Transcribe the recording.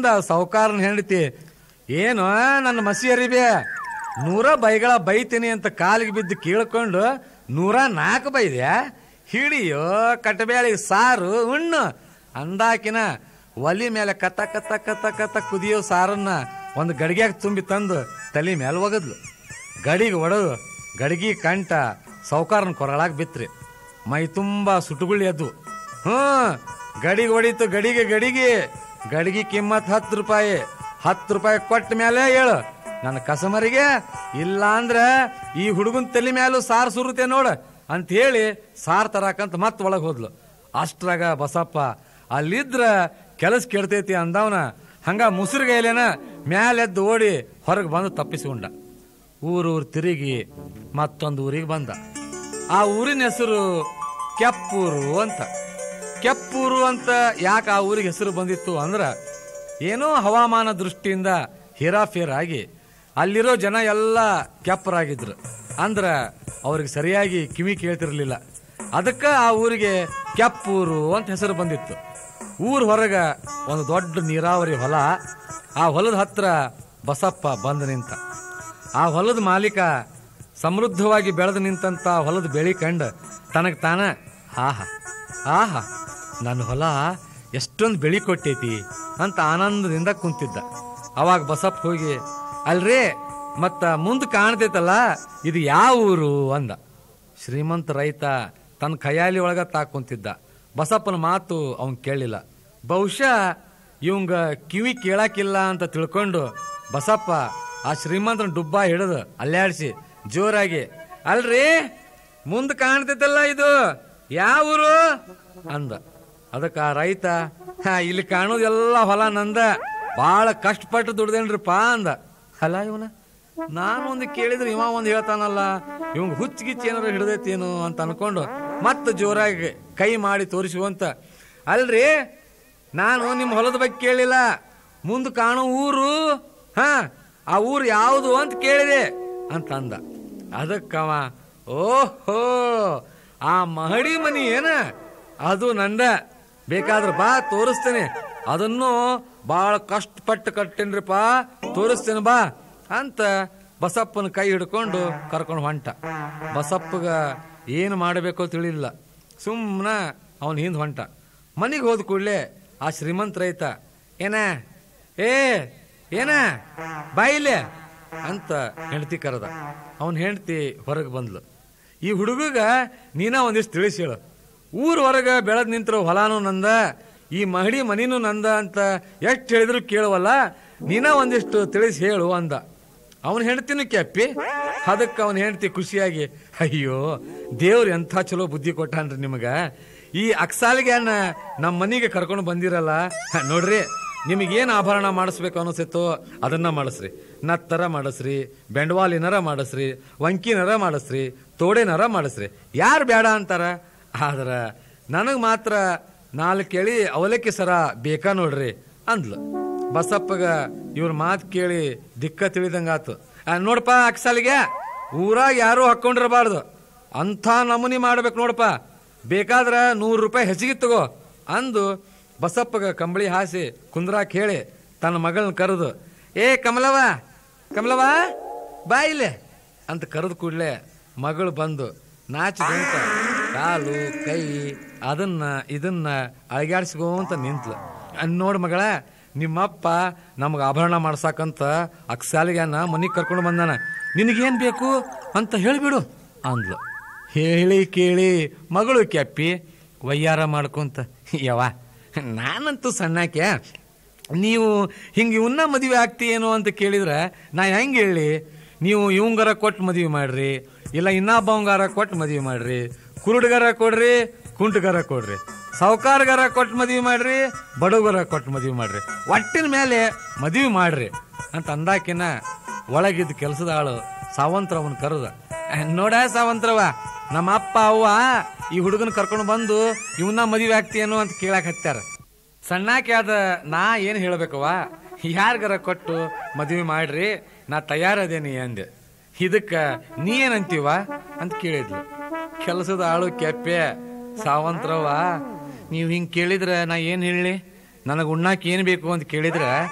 ಬಂದ ಸಾವುಕಾರನ ಹೆಂಡತಿ ಏನು ನನ್ನ ಮಸಿ ಅರಿಬೆ ನೂರ ಬೈಗಳ ಬೈತೀನಿ ಅಂತ ಕಾಲಿಗೆ ಬಿದ್ದು ಕೇಳ್ಕೊಂಡು ನೂರ ನಾಲ್ಕು ಬೈದ್ಯಾ ಹಿಡಿಯೋ ಕಟ್ಟಬೇಳಿಗೆ ಸಾರು ಉಣ್ಣು ಅಂದಾಕಿನ ಒಲಿ ಮೇಲೆ ಕತ್ತ ಕತ್ತ ಕತ್ತ ಕತ್ತ ಕುದಿಯೋ ಸಾರನ್ನ ಒಂದು ಗಡಿಗ್ಯಾಗ ತುಂಬಿ ತಂದು ತಲೆ ಮೇಲೆ ಒಗದ್ಲು ಗಡಿಗೆ ಒಡೆದು ಗಡಿಗೆ ಕಂಟ ಸಾವುಕಾರನ ಕೊರಳಾಗ ಬಿತ್ರಿ ಮೈ ತುಂಬಾ ಸುಟುಗುಳಿ ಎದ್ದು ಹ್ಞೂ ಗಡಿಗೆ ಹೊಡಿತು ಗಡಿಗೆ ಗಡಿಗೆ ಗಡಿಗೆ ಕಿಮ್ಮತ್ ಹತ್ತು ರೂಪಾಯಿ ಹತ್ತು ರೂಪಾಯಿ ಕೊಟ್ಟ ಮೇಲೆ ಹೇಳು ನನ್ನ ಕಸಮರಿಗೆ ಇಲ್ಲ ಅಂದ್ರೆ ಈ ಹುಡುಗನ ತಲೆ ಮೇಲೂ ಸಾರ್ ಸುರುತ್ತೆ ನೋಡ ಅಂತ ಹೇಳಿ ಸಾರ್ ತರಾಕಂತ ಮತ್ ಒಳಗ್ ಹೋದ್ಲು ಅಷ್ಟ್ರಾಗ ಬಸಪ್ಪ ಅಲ್ಲಿದ್ರ ಕೆಲಸ ಕೆಡ್ತೈತಿ ಅಂದವನ ಹಂಗ ಮುಸುರುಗೈಲೇನ ಮ್ಯಾಲೆದ್ದು ಓಡಿ ಹೊರಗೆ ಬಂದು ತಪ್ಪಿಸಿಕೊಂಡ ಊರೂರು ತಿರುಗಿ ಮತ್ತೊಂದು ಊರಿಗೆ ಬಂದ ಆ ಊರಿನ ಹೆಸರು ಕೆಪ್ಪೂರು ಅಂತ ಕೆಪ್ಪೂರು ಅಂತ ಯಾಕೆ ಆ ಊರಿಗೆ ಹೆಸರು ಬಂದಿತ್ತು ಅಂದ್ರ ಏನೋ ಹವಾಮಾನ ದೃಷ್ಟಿಯಿಂದ ಹೇರಾಫೇರ್ ಆಗಿ ಅಲ್ಲಿರೋ ಜನ ಎಲ್ಲ ಕೆಪ್ಪರಾಗಿದ್ರು ಅಂದ್ರ ಅವ್ರಿಗೆ ಸರಿಯಾಗಿ ಕಿವಿ ಕೇಳ್ತಿರ್ಲಿಲ್ಲ ಅದಕ್ಕ ಆ ಊರಿಗೆ ಕೆಪ್ಪೂರು ಅಂತ ಹೆಸರು ಬಂದಿತ್ತು ಊರ್ ಹೊರಗ ಒಂದು ದೊಡ್ಡ ನೀರಾವರಿ ಹೊಲ ಆ ಹೊಲದ ಹತ್ರ ಬಸಪ್ಪ ಬಂದು ನಿಂತ ಆ ಹೊಲದ ಮಾಲೀಕ ಸಮೃದ್ಧವಾಗಿ ಬೆಳೆದು ನಿಂತಂತ ಹೊಲದ ಬೆಳಿ ಕಂಡು ತನಗೆ ತಾನ ಆಹಾ ಆಹಾ ನನ್ನ ಹೊಲ ಎಷ್ಟೊಂದು ಬೆಳಿ ಕೊಟ್ಟೈತಿ ಅಂತ ಆನಂದದಿಂದ ಕುಂತಿದ್ದ ಅವಾಗ ಬಸಪ್ಪ ಹೋಗಿ ಅಲ್ರಿ ಮತ್ತ ಮುಂದೆ ಕಾಣ್ತೈತಲ್ಲ ಇದು ಯಾವ ಊರು ಅಂದ ಶ್ರೀಮಂತ ರೈತ ತನ್ನ ಖಯಾಲಿ ಒಳಗ ತಾಕ್ ಕುಂತಿದ್ದ ಬಸಪ್ಪನ ಮಾತು ಅವನ್ ಕೇಳಲಿಲ್ಲ ಬಹುಶಃ ಇವಂಗ ಕಿವಿ ಕೇಳಾಕಿಲ್ಲ ಅಂತ ತಿಳ್ಕೊಂಡು ಬಸಪ್ಪ ಆ ಶ್ರೀಮಂತನ ಡುಬ್ಬ ಹಿಡಿದು ಅಲ್ಲಾಡಿಸಿ ಜೋರಾಗಿ ಅಲ್ರಿ ಮುಂದ್ ಕಾಣ್ತೈತಲ್ಲ ಇದು ಯಾವ ಊರು ಅಂದ ಅದಕ್ಕ ಆ ರೈತ "ಹಾ, ಇಲ್ಲಿ ಕಾಣೋದೆಲ್ಲ ಹೊಲ ನಂದ ಬಾಳ ಕಷ್ಟಪಟ್ಟು ದುಡ್ದೇನ್ರಿಪ್ಪ ಅಂದ ಅಲ್ಲ ಇವನ ನಾನು ಒಂದು ಕೇಳಿದ್ರೆ ಇವ ಒಂದು ಹೇಳ್ತಾನಲ್ಲ ಇವಂಗ ಹುಚ್ಚಿಗಿಚ್ಚಿ ಏನಾರ ಹಿಡ್ದೈತೇನು ಅಂತ ಅನ್ಕೊಂಡು ಮತ್ತೆ ಜೋರಾಗಿ ಕೈ ಮಾಡಿ ತೋರಿಸುವಂತ ಅಲ್ರಿ ನಾನು ನಿಮ್ಮ ಹೊಲದ ಬಗ್ಗೆ ಕೇಳಿಲ್ಲ ಮುಂದೆ ಕಾಣೋ ಊರು ಹಾ ಆ ಊರು ಯಾವುದು ಅಂತ ಕೇಳಿದೆ ಅಂತ ಅಂದ ಅದಕ್ಕವ ಓಹೋ ಆ ಮಹಡಿ ಮನಿ ಏನ ಅದು ನಂದ ಬೇಕಾದ್ರೆ ಬಾ ತೋರಿಸ್ತೇನೆ ಅದನ್ನು ಬಹಳ ಕಷ್ಟಪಟ್ಟು ಕಟ್ಟೇನ್ರಿಪ್ಪ ತೋರಿಸ್ತೇನೆ ಬಾ ಅಂತ ಬಸಪ್ಪನ ಕೈ ಹಿಡ್ಕೊಂಡು ಕರ್ಕೊಂಡು ಹೊಂಟ ಬಸಪ್ಪಗ ಏನು ಮಾಡಬೇಕೋ ತಿಳಿಲಿಲ್ಲ ಸುಮ್ಮನ ಅವನ ಹಿಂದ್ ಹೊಂಟ ಮನೆಗೆ ಹೋದ ಕೂಡಲೇ ಆ ಶ್ರೀಮಂತ ರೈತ ಏನ ಏ ಏನ ಬಾಯಿಲೆ ಅಂತ ಹೆಂಡತಿ ಕರೆದ ಅವನ್ ಹೆಂಡತಿ ಹೊರಗೆ ಬಂದ್ಲು ಈ ಹುಡುಗಗ ನೀನ ಒಂದಿಷ್ಟು ತಿಳಿಸಿ ಹೇಳು ಊರ್ ಹೊರಗ ಬೆಳೆದ್ ನಿಂತಿರೋ ಹೊಲಾನು ನಂದ ಈ ಮಹಡಿ ಮನಿನೂ ನಂದ ಅಂತ ಎಷ್ಟು ಹೇಳಿದ್ರು ಕೇಳುವಲ್ಲ ನೀನ ಒಂದಿಷ್ಟು ತಿಳಿಸಿ ಹೇಳು ಅಂದ ಅವನ ಹೆಂಡತಿನೂ ಕೆಪ್ಪಿ ಅದಕ್ಕೆ ಅವನ ಹೆಂಡತಿ ಖುಷಿಯಾಗಿ ಅಯ್ಯೋ ದೇವ್ರು ಎಂಥ ಚಲೋ ಬುದ್ಧಿ ಕೊಟ್ಟಾನ್ರಿ ನಿಮಗ ಈ ಅಕ್ಸಾಲಿಗೆ ನಮ್ಮ ಮನೆಗೆ ಕರ್ಕೊಂಡು ಬಂದಿರಲ್ಲ ಹ, ನೋಡ್ರಿ ನಿಮಗೇನು ಆಭರಣ ಮಾಡಿಸ್ಬೇಕು ಅನಿಸುತ್ತೋ ಅದನ್ನ ಮಾಡಿಸ್ರಿ ನತ್ತರ ಮಾಡಿಸ್ರಿ ಬೆಂಡವಾಲಿನರ ಮಾಡಿಸ್ರಿ ವಂಕಿನರ ಮಾಡಿಸ್ರಿ ತೋಡೆನರ ಮಾಡಿಸ್ರಿ ಯಾರು ಬೇಡ ಅಂತಾರ ಆದ್ರ ನನಗ್ ಮಾತ್ರ ನಾಲ್ಕು ಎಳಿ ಅವಲಕ್ಕಿ ಸರ ಬೇಕಾ ನೋಡ್ರಿ ಅಂದ್ಲು ಬಸಪ್ಪಗ ಇವ್ರ ಮಾತು ಕೇಳಿ ದಿಕ್ಕ ತಿಳಿದಂಗಾತು ಆ, ನೋಡಪ್ಪ ಅಕ್ಸಾಲಿಗೆ ಊರಾಗ ಯಾರು ಹಾಕೊಂಡಿರಬಾರ್ದು ಅಂಥ ನಮೂನಿ ಮಾಡ್ಬೇಕು ನೋಡಪ್ಪ ಬೇಕಾದ್ರ ನೂರು ರೂಪಾಯಿ ಹೆಚ್ಚಿಗೆ ತಗೋ ಅಂದು ಬಸಪ್ಪಗ ಕಂಬಳಿ ಹಾಸಿ ಕುಂದ್ರಾಕ್ ಹೇಳಿ ತನ್ನ ಮಗಳನ್ನ ಕರೆದು ಏ ಕಮಲವ ಕಮಲವ ಬಾ ಇಲ್ಲೇ ಅಂತ ಕರೆದು ಕೂಡಲೇ ಮಗಳು ಬಂದು ನಾಚಿದಂತ ಕಾಲು ಕೈ ಅದನ್ನ ಇದನ್ನ ಅಳಗ್ಯಾಡ್ಸ್ಕೊಂತ ನಿಂತ್ಲು ಅನ್ ನೋಡ್ ಮಗಳ ನಿಮ್ಮಪ್ಪ ನಮ್ಗೆ ಆಭರಣ ಮಾಡ್ಸಾಕಂತ ಅಕ್ಸಾಲಿಗ್ಯಾನ ಮನಿಗೆ ಕರ್ಕೊಂಡು ಬಂದಾನ ನಿನಗೇನ್ ಬೇಕು ಅಂತ ಹೇಳ್ಬಿಡು ಅಂದ್ಲು ಹೇಳಿ ಕೇಳಿ ಮಗಳು ಕೆಪ್ಪಿ ವಯ್ಯಾರ ಮಾಡ್ಕೊಂತ ಯವ್ವ ನಾನಂತೂ ಸಣ್ಣಾಕೆ ನೀವು ಹಿಂಗೆ ಇವನ್ನ ಮದುವೆ ಆಗ್ತೀಯೇನೋ ಅಂತ ಕೇಳಿದ್ರೆ ನಾ ಹೆಂಗೆ ಹೇಳಿ ನೀವು ಇವಂಗಾರ ಕೊಟ್ಟು ಮದುವೆ ಮಾಡ್ರಿ ಇಲ್ಲ ಇನ್ನೊಬ್ಬವಂಗಾರ ಕೊಟ್ಟು ಮದುವೆ ಮಾಡ್ರಿ ಕುರುಡ್ಗಾರ ಕೊಡ್ರಿ ಕುಂಟಗಾರ ಕೊಡ್ರಿ ಸಾವುಕಾರಗಾರ ಕೊಟ್ಟು ಮದುವೆ ಮಾಡ್ರಿ ಬಡವಗಾರ ಕೊಟ್ಟು ಮದುವೆ ಮಾಡ್ರಿ ಒಟ್ಟಿನ ಮೇಲೆ ಮದುವೆ ಮಾಡ್ರಿ ಅಂತ ಅಂದಾಕಿನ ಒಳಗಿದ್ದ ಕೆಲಸದ ಆಳು ಸಾವಂತ್ರವನ್ ಕರೆದ ನೋಡ ಸಾವಂತ್ರವ ನಮ್ಮ ಅಪ್ಪ ಅವ್ವ ಈ ಹುಡುಗನ ಕರ್ಕೊಂಡು ಬಂದು ಇವನ್ನ ಮದುವೆ ಆಗ್ತೀಯೇನೋ ಅಂತ ಕೇಳಕ್ ಹತ್ಯಾರ ಸಣ್ಣಾಕೆ ಆದ ನಾ ಏನ್ ಹೇಳ್ಬೇಕವ್ವ ಯಾರಿಗಾರ ಕೊಟ್ಟು ಮದುವೆ ಮಾಡ್ರಿ ನಾ ತಯಾರದೇನಿ ಅಂದೆ ಇದಕ್ಕ ನೀ ಏನಂತೀವ ಅಂತ ಕೇಳಿದ್ಲು ಕೆಲಸದ ಆಳು ಕೆಪ್ಪೆ ಸಾವಂತ್ರವ್ವ ನೀವು ಹಿಂಗ್ ಕೇಳಿದ್ರ ನಾ ಏನ್ ಹೇಳಿ ನನಗೆ ಉಣ್ಣಾಕ್ ಏನ್ ಬೇಕು ಅಂತ ಕೇಳಿದ್ರ